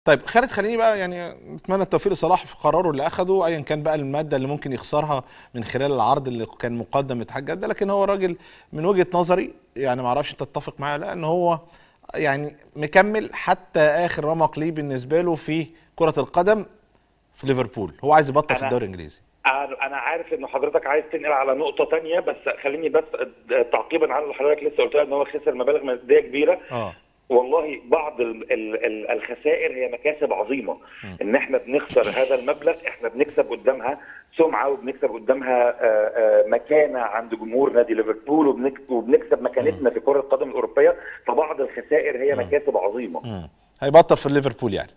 طيب خالد خليني بقى يعني نتمنى التوفيق لصلاح في قراره اللي اخده ايا كان بقى الماده اللي ممكن يخسرها من خلال العرض اللي كان مقدم من اتحاد جده لكن هو راجل من وجهه نظري يعني ما اعرفش انت تتفق معايا ولا لا ان هو يعني مكمل حتى اخر رمق ليه بالنسبه له في كره القدم في ليفربول هو عايز يبطل في أنا- الدوري الانجليزي انا أنا عارف ان حضرتك عايز تنقل على نقطه تانية بس خليني بس تعقيبا على اللي حضرتك لسه قلتها ان هو خسر مبالغ ماديه كبيره اه والله بعض ال ال ال الخسائر هي مكاسب عظيمه ان احنا بنخسر هذا المبلغ احنا بنكسب قدامها سمعه وبنكسب قدامها آه، آه، مكانه عند جمهور نادي ليفربول وبنك- وبنكسب مكانتنا في كره القدم الاوروبيه فبعض الخسائر هي مكاسب عظيمه مم. هيبطل في ليفربول يعني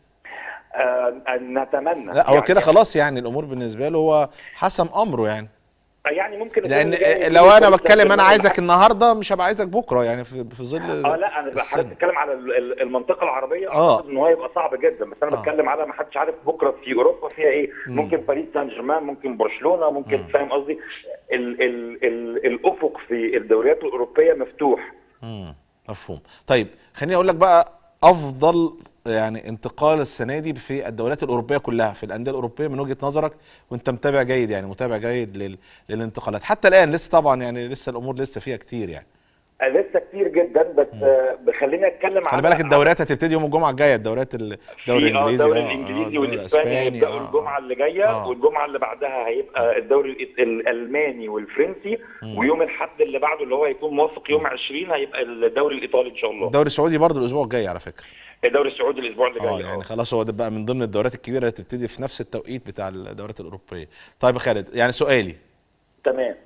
آه، نتمنى لا هو يعني- كده خلاص يعني الامور بالنسبه له هو حسم امره يعني يعني ممكن لان السنة الجاية لو انا يكون بتكلم انا فرصة عايزك النهارده مش هبقى عايزك بكره يعني في, في ظل اه لا انا السن. حضرتك بتتكلم على ال- ال- المنطقه العربيه آه. اعتقد ان هو هيبقى صعب جدا بس انا آه. بتكلم على ما حدش عارف بكره في اوروبا فيها ايه ممكن باريس سان جيرمان ممكن برشلونه ممكن فاهم قصدي ال ال ال الافق في الدوريات الاوروبيه مفتوح مم. مفهوم طيب خليني اقول لك بقى افضل يعني انتقال السنه دي في الدوريات الاوروبيه كلها في الانديه الاوروبيه من وجهه نظرك وانت متابع جيد يعني متابع جيد لل... للانتقالات حتى الان لسه طبعا يعني لسه الامور لسه فيها كتير يعني آه، لسه كتير جدا بس آه، خلينا نتكلم خلي على بالك الدوريات هتبتدي يوم الجمعه الجايه الدوريات ال- الدوري في اه الانجليزي الدوري آه، آه، الانجليزي الدوري والاسباني الإسباني، هيبداوا آه، الجمعه اللي جايه آه. والجمعه اللي بعدها هيبقى الدوري الإيط- الالماني والفرنسي ويوم الاحد اللي بعده اللي هو هيكون موافق يوم 20 هيبقى الدوري الايطالي ان شاء الله الدوري السعودي برضه الاسبوع الجاي على فكره الدوري السعودي الاسبوع اللي اه جاي يعني آه. خلاص هو ده بقى من ضمن الدوريات الكبيره اللي تبتدي في نفس التوقيت بتاع الدوريات الاوروبيه طيب يا خالد يعني سؤالي تمام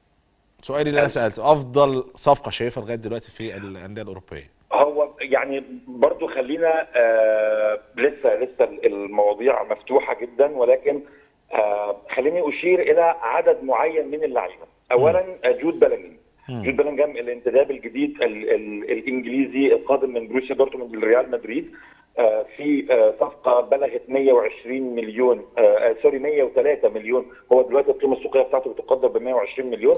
سؤالي اللي انا سالته افضل صفقه شايفها لغايه دلوقتي في الانديه الاوروبيه هو يعني برضو خلينا آه لسه لسه المواضيع مفتوحه جدا ولكن آه خليني اشير الى عدد معين من اللعيبه اولا آه، جود بلنجهام جود بلنجهام الانتداب الجديد ال ال الانجليزي القادم من بروسيا دورتموند لريال مدريد آه، في آه، صفقه بلغت 120 مليون آه، آه، سوري 103 مليون هو دلوقتي القيمه السوقيه بتاعته بتقدر ب 120 مليون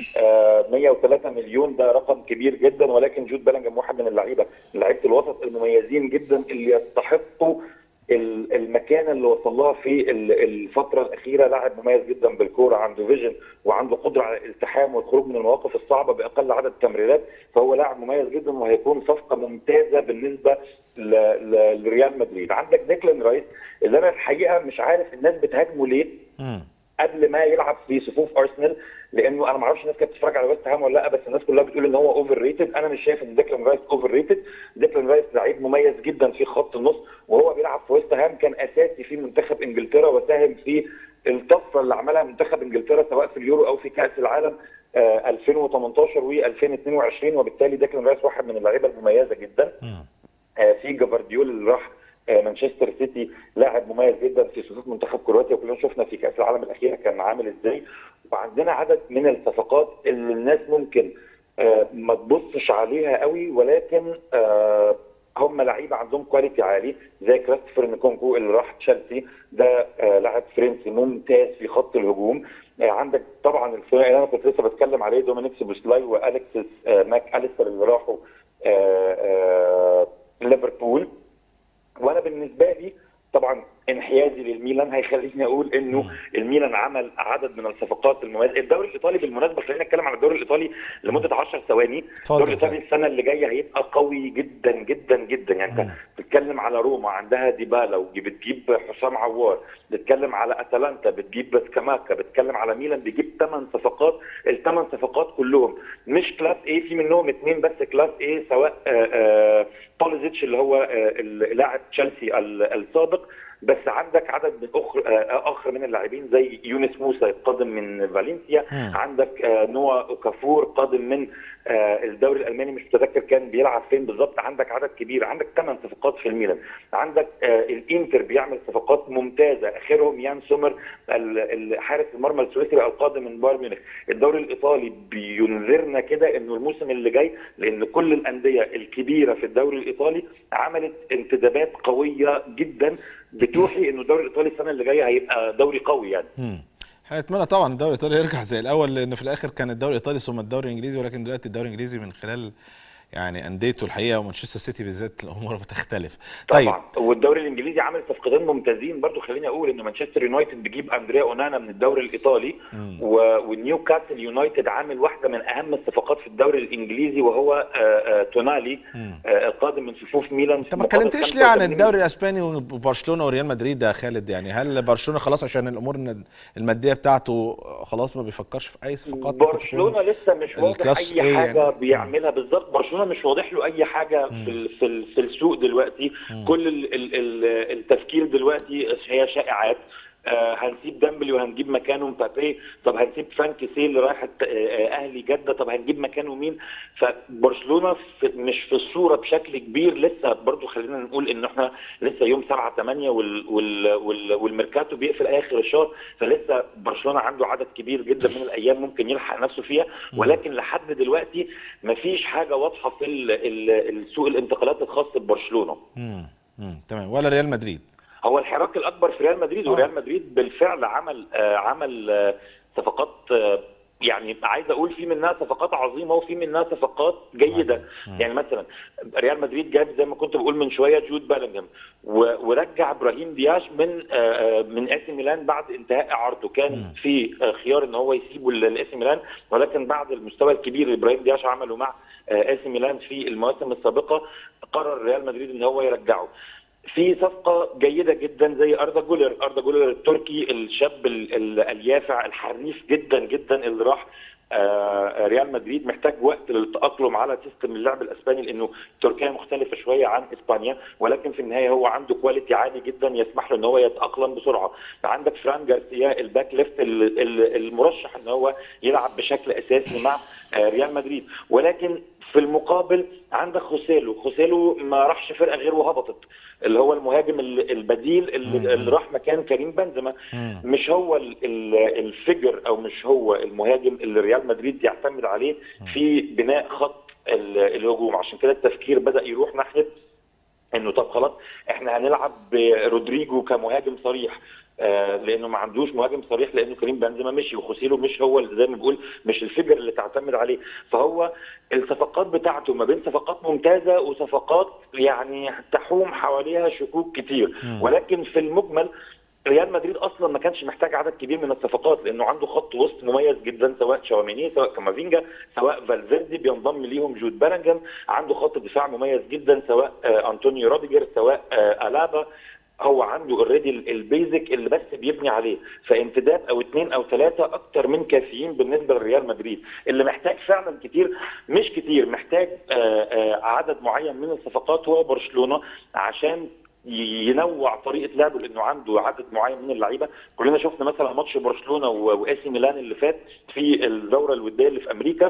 آه، 103 مليون ده رقم كبير جدا ولكن جود بلنجهام واحد من اللعيبه لعيبه الوسط المميزين جدا اللي يستحقوا ال- المكانه اللي وصل لها في ال- الفتره الاخيره لاعب مميز جدا بالكوره عنده فيجن وعنده قدره على الالتحام والخروج من المواقف الصعبه باقل عدد تمريرات فهو لاعب مميز جدا وهيكون صفقه ممتازه بالنسبه ل- ل- لريال مدريد عندك ديكلان رايس اللي انا الحقيقه مش عارف الناس بتهاجمه ليه امم قبل ما يلعب في صفوف ارسنال لانه انا ما اعرفش الناس كانت بتتفرج على ويست هام ولا لا بس الناس كلها بتقول ان هو اوفر ريتد انا مش شايف ان ديكلان رايس اوفر ريتد ديكلان رايس لعيب مميز جدا في خط النص وهو بيلعب في ويست هام كان اساسي في منتخب انجلترا وساهم في الطفره اللي عملها منتخب انجلترا سواء في اليورو او في كاس العالم آه 2018 و2022 وبالتالي ديكلان رايس واحد من اللعيبه المميزه جدا آه، في جافارديول اللي راح آه، مانشستر سيتي لاعب مميز جدا في صفوف منتخب كرواتيا وكلنا شفنا في كاس العالم الاخيره كان عامل ازاي وعندنا عدد من الصفقات اللي الناس ممكن آه، ما تبصش عليها قوي ولكن آه، هم لعيبه عندهم كواليتي عالي زي كريستوفر نكونكو اللي راح تشيلسي ده آه، لاعب فرنسي ممتاز في خط الهجوم آه، عندك طبعا الثنائي اللي انا كنت لسه بتكلم عليه دومينيك سوبوسلاي والكسس آه، ماك اليستر اللي راحوا آه، آه، ليفربول وانا بالنسبه لي طبعا انحيازي للميلان هيخليني اقول انه الميلان عمل عدد من الصفقات المميزه الدوري الايطالي بالمناسبه خلينا نتكلم على الدوري الايطالي لمده 10 ثواني اتفضل. الدوري الايطالي السنه اللي جايه هيبقى قوي جدا جدا جدا يعني انت بتتكلم على روما عندها ديبالا وبتجيب حسام عوار بتتكلم على اتلانتا بتجيب سكاماكا بتتكلم على ميلان بيجيب ثمان صفقات الثمان صفقات كلهم مش كلاس ايه في منهم اثنين بس كلاس ايه سواء آه، آه، بوليزيتش اللي هو آه، اللاعب تشيلسي ال- السابق بس عندك عدد من اخر آه، اخر من اللاعبين زي يونس موسى قادم من فالنسيا مم. عندك آه، نوا اوكافور قادم من آه، الدوري الالماني مش متذكر كان بيلعب فين بالظبط عندك عدد كبير عندك ثمان صفقات في الميلان عندك آه، الانتر بيعمل صفقات ممتازه اخرهم يان سومر ال- ال- حارس المرمى السويسري القادم من بايرن ميونخ الدوري الايطالي بينذرنا كده انه الموسم اللي جاي لان كل الانديه الكبيره في الدوري الايطالي عملت انتدابات قويه جدا بتوحي انه الدوري الايطالي السنه اللي جايه هيبقى دوري قوي يعني امم احنا نتمنى طبعا الدوري الايطالي يرجع زي الاول لان في الاخر كان الدوري الايطالي ثم الدوري الانجليزي ولكن دلوقتي الدوري الانجليزي من خلال يعني انديته الحقيقه ومانشستر سيتي بالذات الامور بتختلف طيب طبعا والدوري الانجليزي عامل صفقتين ممتازين برضو خليني اقول ان مانشستر يونايتد بيجيب اندريا اونانا من الدوري الايطالي و- ونيوكاسل يونايتد عامل واحده من اهم الصفقات في الدوري الانجليزي وهو آه، آه، تونالي آه، القادم من صفوف ميلان انت ما اتكلمتش ليه عن الدوري الاسباني وبرشلونه وريال مدريد يا خالد يعني هل برشلونه خلاص عشان الامور الن- الماديه بتاعته خلاص ما بيفكرش في اي صفقات ممكن تكون؟ برشلونه لسه مش واضح الكلاس اي إيه حاجه يعني؟ بيعملها بالظبط برشلونه مش واضح له اي حاجه في ال- في ال- في السوق دلوقتي كل ال- ال- ال- التفكير دلوقتي هي شائعات آه هنسيب ديمبلي وهنجيب مكانه مبابي طب هنسيب فرانك سي اللي رايح الت- آه، اهلي جده طب هنجيب مكانه مين فبرشلونه في مش في الصوره بشكل كبير لسه برضو خلينا نقول ان احنا لسه يوم 7 8 وال وال وال والميركاتو بيقفل اخر الشهر فلسه برشلونه عنده عدد كبير جدا من الايام ممكن يلحق نفسه فيها ولكن لحد دلوقتي مفيش حاجه واضحه في ال- ال- السوق الانتقالات الخاص ببرشلونه مم. مم. تمام ولا ريال مدريد هو الحراك الاكبر في ريال مدريد آه. وريال مدريد بالفعل عمل آه عمل آه صفقات آه يعني عايز اقول في منها صفقات عظيمه وفي منها صفقات جيده يعني مثلا ريال مدريد جاب زي ما كنت بقول من شويه جود بالينجهام و- ورجع ابراهيم دياش من آه، آه، من اي سي ميلان بعد انتهاء عرضه كان في آه، خيار ان هو يسيبه لاي سي ميلان ولكن بعد المستوى الكبير اللي ابراهيم دياش عمله مع اي سي ميلان في المواسم السابقه قرر ريال مدريد ان هو يرجعه في صفقه جيده جدا زي اردا جولر اردا جولر التركي الشاب ال- ال- اليافع الحريف جدا جدا اللي راح آه، ريال مدريد محتاج وقت للتاقلم على سيستم اللعب الاسباني لانه تركيا مختلفه شويه عن اسبانيا ولكن في النهايه هو عنده كواليتي عالي جدا يسمح له ان هو يتاقلم بسرعه عندك فران جارسيا الباك ليفت ال- ال- المرشح ان هو يلعب بشكل اساسي مع آه، ريال مدريد ولكن في المقابل عندك خوسيلو خوسيلو ما راحش فرقه غير وهبطت اللي هو المهاجم ال- البديل اللي, اللي راح مكان كريم بنزيما مش هو ال- ال- الفيجر او مش هو المهاجم اللي ريال مدريد يعتمد عليه في بناء خط ال- الهجوم عشان كده التفكير بدا يروح ناحيه انه طب خلاص احنا هنلعب برودريجو كمهاجم صريح آه لانه ما عندوش مهاجم صريح لانه كريم بنزيما مشي وخوسيلو مش هو اللي زي ما بقول مش الفيجر اللي تعتمد عليه فهو الصفقات بتاعته ما بين صفقات ممتازه وصفقات يعني تحوم حواليها شكوك كتير ولكن في المجمل ريال مدريد اصلا ما كانش محتاج عدد كبير من الصفقات لانه عنده خط وسط مميز جدا سواء شاوميني سواء كامافينجا سواء فالفيردي بينضم ليهم جود بيلينجهام عنده خط دفاع مميز جدا سواء آه انطونيو روديجر سواء آه الابا هو عنده اوريدي البيزك اللي بس بيبني عليه فامتداد او اثنين او ثلاثه اكتر من كافيين بالنسبه لريال مدريد اللي محتاج فعلا كتير مش كتير محتاج آه آه عدد معين من الصفقات هو برشلونه عشان ينوع طريقه لعبه لانه عنده عدد معين من اللعيبه كلنا شفنا مثلا ماتش برشلونه واي سي ميلان اللي فات في الدوره الوديه اللي في امريكا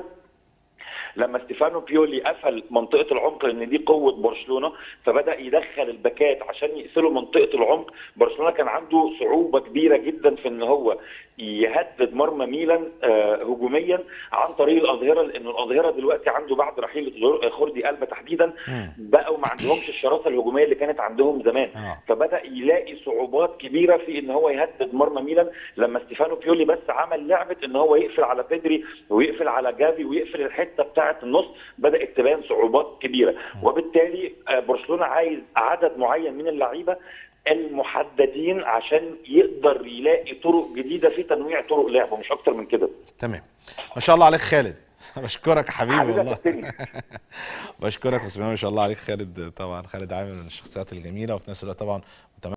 لما ستيفانو بيولي قفل منطقه العمق لان دي قوه برشلونه فبدا يدخل الباكات عشان يقفلوا منطقه العمق برشلونه كان عنده صعوبه كبيره جدا في ان هو يهدد مرمى ميلان آه هجوميا عن طريق الاظهره لانه الاظهره دلوقتي عنده بعد رحيل خردي البا تحديدا بقوا ما عندهمش الشراسه الهجوميه اللي كانت عندهم زمان فبدا يلاقي صعوبات كبيره في ان هو يهدد مرمى ميلان لما ستيفانو بيولي بس عمل لعبه ان هو يقفل على بيدري ويقفل على جافي ويقفل الحته بتاعه النص بدات تبان صعوبات كبيره وبالتالي برشلونه عايز عدد معين من اللعيبه المحددين عشان يقدر يلاقي طرق جديده في تنويع طرق لعبه مش اكتر من كده تمام ما شاء الله عليك خالد بشكرك حبيبي حبيبي والله يا بشكرك بسم الله ما شاء الله عليك خالد طبعا خالد عامر من الشخصيات الجميله وفي نفس الوقت طبعا